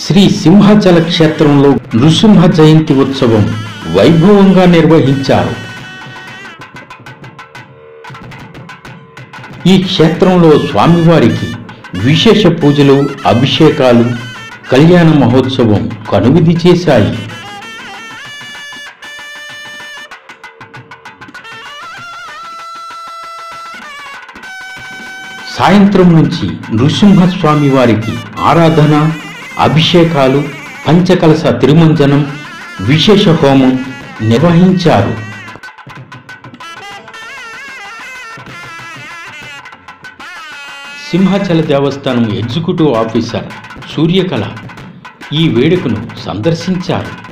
శ్రీ సింహాచల క్షేత్రంలో నృసింహ జయంతి ఉత్సవం వైభవంగా నిర్వహించారు ఈ క్షేత్రంలో స్వామివారికి విశేష పూజలు అభిషేకాలు కళ్యాణ మహోత్సవం కనువిధి చేశాయి సాయంత్రం నుంచి నృసింహస్వామి వారికి ఆరాధన అభిషేకాలు పంచకలస తిరుమంజనం విశేష హోమం నిర్వహించారు సింహాచల దేవస్థానం ఎగ్జిక్యూటివ్ ఆఫీసర్ సూర్యకళ ఈ వేడుకను సందర్శించారు